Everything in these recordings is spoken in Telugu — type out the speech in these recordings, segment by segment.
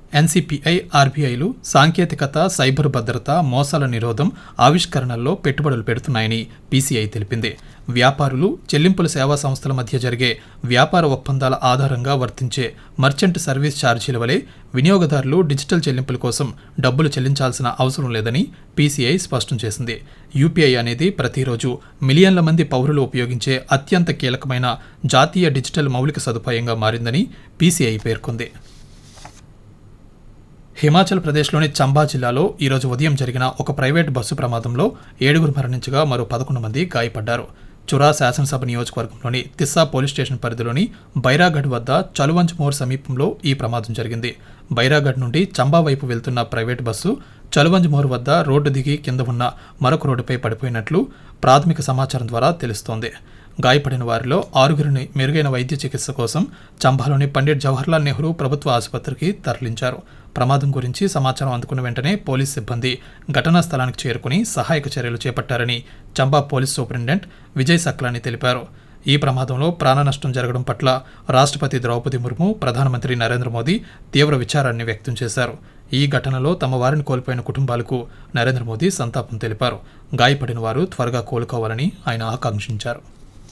ఎన్సిపిఐ ఆర్బీఐలు సాంకేతికత సైబర్ భద్రత మోసాల నిరోధం ఆవిష్కరణల్లో పెట్టుబడులు పెడుతున్నాయని పీసీఐ తెలిపింది వ్యాపారులు చెల్లింపుల సేవా సంస్థల మధ్య జరిగే వ్యాపార ఒప్పందాల ఆధారంగా వర్తించే మర్చెంట్ సర్వీస్ ఛార్జీల వలె వినియోగదారులు డిజిటల్ చెల్లింపుల కోసం డబ్బులు చెల్లించాల్సిన అవసరం లేదని పీసీఐ స్పష్టం చేసింది యూపీఐ అనేది ప్రతిరోజు మిలియన్ల మంది పౌరులు ఉపయోగించే అత్యంత కీలకమైన జాతీయ డిజిటల్ మౌలిక సదుపాయంగా మారిందని పీసీఐ పేర్కొంది హిమాచల్ ప్రదేశ్లోని చంబా జిల్లాలో ఈరోజు ఉదయం జరిగిన ఒక ప్రైవేట్ బస్సు ప్రమాదంలో ఏడుగురు మరణించగా మరో పదకొండు మంది గాయపడ్డారు చురా శాసనసభ నియోజకవర్గంలోని తిస్సా పోలీస్ స్టేషన్ పరిధిలోని బైరాగఢ్ వద్ద చలువంచ్ మోర్ సమీపంలో ఈ ప్రమాదం జరిగింది బైరాగఢ్ నుండి చంబా వైపు వెళ్తున్న ప్రైవేట్ బస్సు చలువంజ్ మోర్ వద్ద రోడ్డు దిగి కింద ఉన్న మరొక రోడ్డుపై పడిపోయినట్లు ప్రాథమిక సమాచారం ద్వారా తెలుస్తోంది గాయపడిన వారిలో ఆరుగురిని మెరుగైన వైద్య చికిత్స కోసం చంబాలోని పండిట్ జవహర్లాల్ నెహ్రూ ప్రభుత్వ ఆసుపత్రికి తరలించారు ప్రమాదం గురించి సమాచారం అందుకున్న వెంటనే పోలీస్ సిబ్బంది ఘటనా స్థలానికి చేరుకుని సహాయక చర్యలు చేపట్టారని చంబా పోలీస్ సూపరింటెండెంట్ విజయ్ సక్లాని తెలిపారు ఈ ప్రమాదంలో ప్రాణ నష్టం జరగడం పట్ల రాష్ట్రపతి ద్రౌపది ముర్ము ప్రధానమంత్రి నరేంద్ర మోదీ తీవ్ర విచారాన్ని వ్యక్తం చేశారు ఈ ఘటనలో తమ వారిని కోల్పోయిన కుటుంబాలకు నరేంద్ర మోదీ సంతాపం తెలిపారు గాయపడిన వారు త్వరగా కోలుకోవాలని ఆయన ఆకాంక్షించారు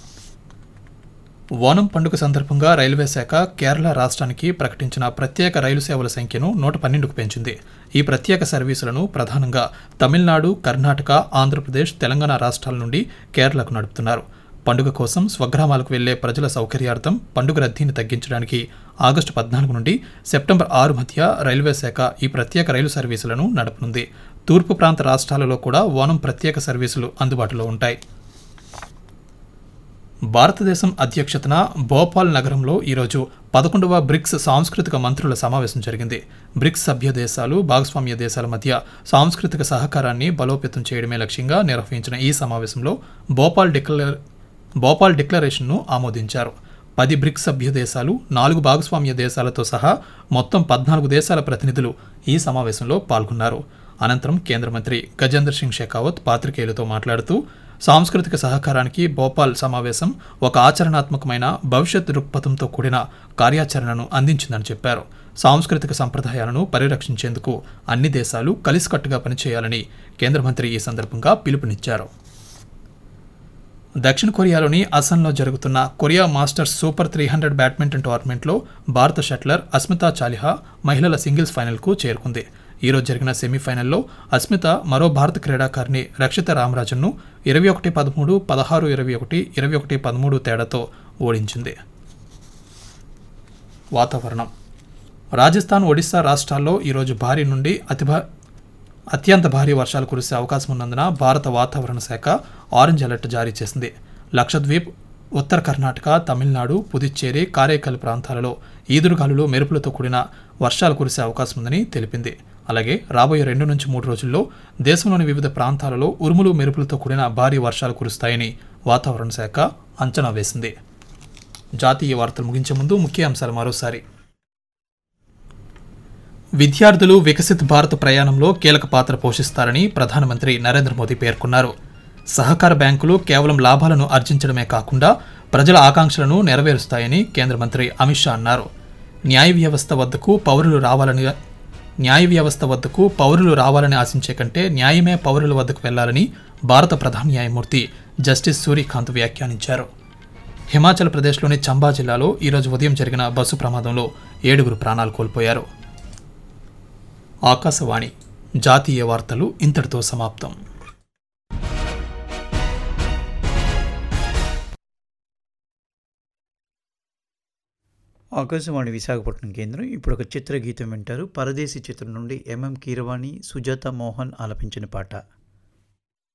ఓనం పండుగ సందర్భంగా రైల్వే శాఖ కేరళ రాష్ట్రానికి ప్రకటించిన ప్రత్యేక రైలు సేవల సంఖ్యను నూట పన్నెండుకు పెంచింది ఈ ప్రత్యేక సర్వీసులను ప్రధానంగా తమిళనాడు కర్ణాటక ఆంధ్రప్రదేశ్ తెలంగాణ రాష్ట్రాల నుండి కేరళకు నడుపుతున్నారు పండుగ కోసం స్వగ్రామాలకు వెళ్లే ప్రజల సౌకర్యార్థం పండుగ రద్దీని తగ్గించడానికి ఆగస్టు పద్నాలుగు నుండి సెప్టెంబర్ ఆరు మధ్య రైల్వే శాఖ ఈ ప్రత్యేక రైలు సర్వీసులను నడపనుంది తూర్పు ప్రాంత రాష్ట్రాలలో కూడా ఓనం ప్రత్యేక సర్వీసులు అందుబాటులో ఉంటాయి భారతదేశం అధ్యక్షతన భోపాల్ నగరంలో ఈరోజు పదకొండవ బ్రిక్స్ సాంస్కృతిక మంత్రుల సమావేశం జరిగింది బ్రిక్స్ సభ్య దేశాలు భాగస్వామ్య దేశాల మధ్య సాంస్కృతిక సహకారాన్ని బలోపేతం చేయడమే లక్ష్యంగా నిర్వహించిన ఈ సమావేశంలో భోపాల్ డిక్లర్ భోపాల్ డిక్లరేషన్ను ఆమోదించారు పది బ్రిక్స్ సభ్య దేశాలు నాలుగు భాగస్వామ్య దేశాలతో సహా మొత్తం పద్నాలుగు దేశాల ప్రతినిధులు ఈ సమావేశంలో పాల్గొన్నారు అనంతరం కేంద్ర మంత్రి గజేంద్ర సింగ్ షెకావత్ పాత్రికేయులతో మాట్లాడుతూ సాంస్కృతిక సహకారానికి భోపాల్ సమావేశం ఒక ఆచరణాత్మకమైన భవిష్యత్ దృక్పథంతో కూడిన కార్యాచరణను అందించిందని చెప్పారు సాంస్కృతిక సంప్రదాయాలను పరిరక్షించేందుకు అన్ని దేశాలు కలిసికట్టుగా పనిచేయాలని కేంద్ర మంత్రి ఈ సందర్భంగా పిలుపునిచ్చారు దక్షిణ కొరియాలోని అసన్లో జరుగుతున్న Korea masters super three hundred badminton టోర్నమెంట్లో భారత షట్లర్ అస్మితా చాలిహా మహిళల సింగిల్స్ ఫైనల్కు చేరుకుంది ఈరోజు జరిగిన సెమీఫైనల్లో అస్మిత మరో భారత క్రీడాకారిణి రక్షిత రామరాజన్ను ఇరవై ఒకటి పదమూడు పదహారు ఇరవై ఒకటి ఇరవై ఒకటి పదమూడు తేడాతో ఓడించింది వాతావరణం రాజస్థాన్ ఒడిశా రాష్ట్రాల్లో ఈరోజు భారీ నుండి అతి భా అత్యంత భారీ వర్షాలు కురిసే అవకాశం ఉన్నందున భారత వాతావరణ శాఖ ఆరెంజ్ అలర్ట్ జారీ చేసింది లక్షద్వీప్ ఉత్తర కర్ణాటక తమిళనాడు పుదుచ్చేరి కారైకల్ ప్రాంతాలలో ఈదురుగాలులు మెరుపులతో కూడిన వర్షాలు కురిసే అవకాశం ఉందని తెలిపింది అలాగే రాబోయే రెండు నుంచి మూడు రోజుల్లో దేశంలోని వివిధ ప్రాంతాలలో ఉరుములు మెరుపులతో కూడిన భారీ వర్షాలు కురుస్తాయని వాతావరణ శాఖ అంచనా వేసింది జాతీయ వార్తలు ముగించే ముందు ముఖ్య అంశాలు మరోసారి విద్యార్థులు వికసిత్ భారత్ ప్రయాణంలో కీలక పాత్ర పోషిస్తారని ప్రధానమంత్రి నరేంద్ర మోదీ పేర్కొన్నారు సహకార బ్యాంకులు కేవలం లాభాలను ఆర్జించడమే కాకుండా ప్రజల ఆకాంక్షలను నెరవేరుస్తాయని కేంద్ర మంత్రి అమిత్ షా అన్నారు న్యాయ వ్యవస్థ వద్దకు పౌరులు రావాలని న్యాయ వ్యవస్థ వద్దకు పౌరులు రావాలని ఆశించే కంటే న్యాయమే పౌరుల వద్దకు వెళ్లాలని భారత ప్రధాన న్యాయమూర్తి జస్టిస్ సూర్యకాంత్ వ్యాఖ్యానించారు హిమాచల్ ప్రదేశ్లోని చంబా జిల్లాలో ఈరోజు ఉదయం జరిగిన బస్సు ప్రమాదంలో ఏడుగురు ప్రాణాలు కోల్పోయారు ఆకాశవాణి జాతీయ వార్తలు ఇంతటితో సమాప్తం ఆకాశవాణి విశాఖపట్నం కేంద్రం ఇప్పుడు ఒక చిత్రగీతం వింటారు పరదేశీ చిత్రం నుండి ఎంఎం కీరవాణి సుజాత మోహన్ ఆలపించిన పాట